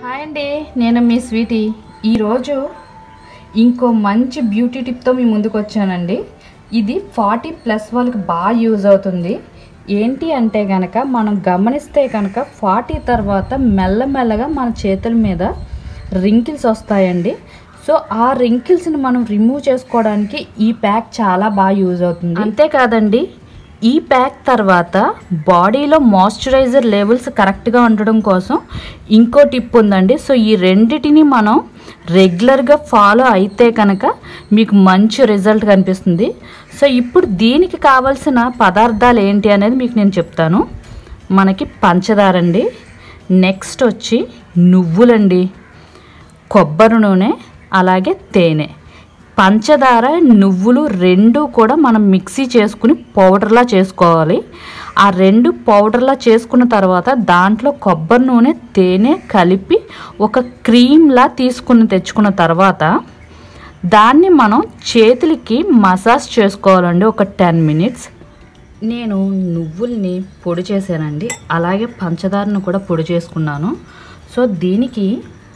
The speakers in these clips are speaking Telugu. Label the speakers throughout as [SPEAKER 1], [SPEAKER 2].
[SPEAKER 1] హాయ్ అండి నేను మీ స్వీటీ ఈరోజు ఇంకో మంచి బ్యూటీ టిప్తో మీ ముందుకు వచ్చానండి ఇది ఫార్టీ ప్లస్ వాళ్ళకి బాగా యూజ్ అవుతుంది ఏంటి అంటే కనుక మనం గమనిస్తే కనుక ఫార్టీ తర్వాత మెల్లమెల్లగా మన చేతుల మీద రింకిల్స్ వస్తాయండి సో ఆ రింకిల్స్ని మనం రిమూవ్ చేసుకోవడానికి ఈ ప్యాక్ చాలా బాగా యూజ్ అవుతుంది అంతేకాదండి ఈ ప్యాక్ తర్వాత బాడీలో మాయిశ్చరైజర్ లెవెల్స్ కరెక్ట్గా ఉండడం కోసం ఇంకో టిప్ ఉందండి సో ఈ రెండిటిని మనం రెగ్యులర్గా ఫాలో అయితే కనుక మీకు మంచి రిజల్ట్ కనిపిస్తుంది సో ఇప్పుడు దీనికి కావాల్సిన పదార్థాలు ఏంటి అనేది మీకు నేను చెప్తాను మనకి పంచదార అండి నెక్స్ట్ వచ్చి నువ్వులండి కొబ్బరి నూనె అలాగే తేనె పంచదార నువ్వులు రెండు కూడా మనం మిక్సీ చేసుకుని పౌడర్లా చేసుకోవాలి ఆ రెండు పౌడర్లా చేసుకున్న తర్వాత దాంట్లో కొబ్బరి నూనె తేనె కలిపి ఒక క్రీమ్లా తీసుకుని తెచ్చుకున్న తర్వాత దాన్ని మనం చేతులకి మసాజ్ చేసుకోవాలండి ఒక టెన్ మినిట్స్ నేను నువ్వుల్ని పొడి చేశానండి అలాగే పంచదారను కూడా పొడి చేసుకున్నాను సో దీనికి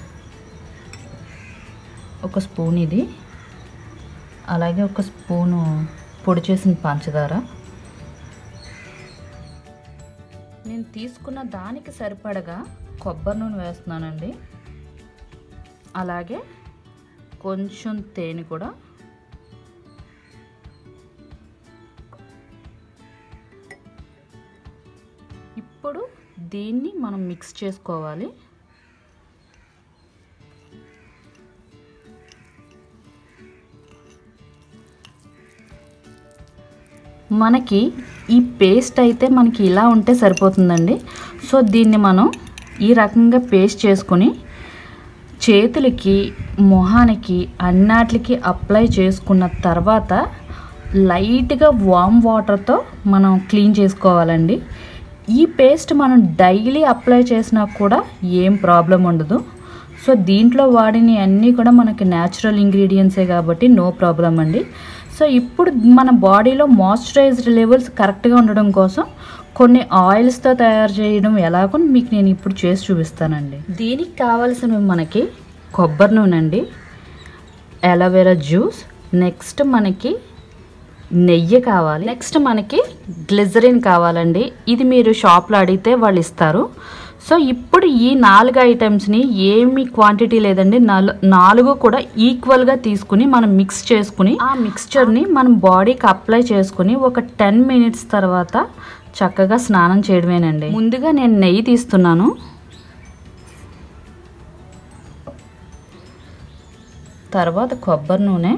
[SPEAKER 1] ఒక స్పూన్ ఇది అలాగే ఒక స్పూను పొడి చేసిన పంచదార నేను తీసుకున్న దానికి సరిపడగా కొబ్బరి నూనె వేస్తున్నానండి అలాగే కొంచెం తేనె కూడా ఇప్పుడు దీన్ని మనం మిక్స్ చేసుకోవాలి మనకి ఈ పేస్ట్ అయితే మనకి ఇలా ఉంటే సరిపోతుందండి సో దీన్ని మనం ఈ రకంగా పేస్ట్ చేసుకొని చేతులకి మొహానికి అన్నాటికి అప్లై చేసుకున్న తర్వాత లైట్గా వామ్ వాటర్తో మనం క్లీన్ చేసుకోవాలండి ఈ పేస్ట్ మనం డైలీ అప్లై చేసినా కూడా ఏం ప్రాబ్లం ఉండదు సో దీంట్లో వాడిన అన్నీ కూడా మనకి న్యాచురల్ ఇంగ్రీడియంట్సే కాబట్టి నో ప్రాబ్లం అండి సో ఇప్పుడు మన బాడీలో మాయిశ్చరైజ్డ్ లెవెల్స్ కరెక్ట్గా ఉండడం కోసం కొన్ని ఆయిల్స్తో తయారు చేయడం ఎలాగో మీకు నేను ఇప్పుడు చేసి చూపిస్తానండి దీనికి కావాల్సినవి మనకి కొబ్బరి నూనె అండి అలోవెరా జ్యూస్ నెక్స్ట్ మనకి నెయ్యి కావాలి నెక్స్ట్ మనకి గ్లిజరిన్ కావాలండి ఇది మీరు షాప్లో అడిగితే వాళ్ళు ఇస్తారు సో ఇప్పుడు ఈ నాలుగు ఐటమ్స్ని ఏమి క్వాంటిటీ లేదండి నాలు నాలుగు కూడా ఈక్వల్గా తీసుకుని మనం మిక్స్ చేసుకుని ఆ మిక్స్చర్ని మనం బాడీకి అప్లై చేసుకుని ఒక టెన్ మినిట్స్ తర్వాత చక్కగా స్నానం చేయడమేనండి ముందుగా నేను నెయ్యి తీస్తున్నాను తర్వాత కొబ్బరి నూనె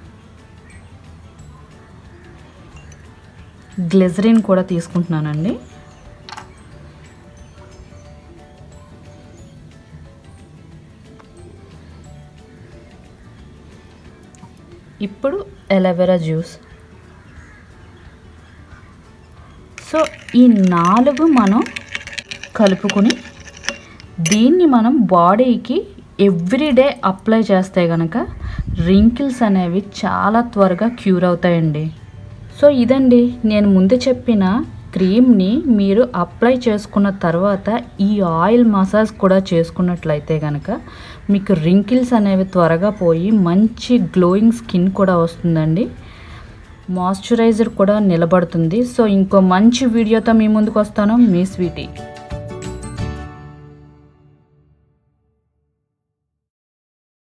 [SPEAKER 1] గ్లిజరిన్ కూడా తీసుకుంటున్నానండి ఇప్పుడు ఎలవెరా జ్యూస్ సో ఈ నాలుగు మనం కలుపుకొని దీన్ని మనం బాడీకి ఎవ్రీడే అప్లై చేస్తే కనుక రింకిల్స్ అనేవి చాలా త్వరగా క్యూర్ అవుతాయండి సో ఇదండి నేను ముందు చెప్పిన క్రీమ్ని మీరు అప్లై చేసుకున్న తర్వాత ఈ ఆయిల్ మసాజ్ కూడా చేసుకున్నట్లయితే కనుక మీకు రింకిల్స్ అనేవి త్వరగా పోయి మంచి గ్లోయింగ్ స్కిన్ కూడా వస్తుందండి మాయిశ్చరైజర్ కూడా నిలబడుతుంది సో ఇంకో మంచి వీడియోతో మీ ముందుకు వస్తాను మీ స్వీటీ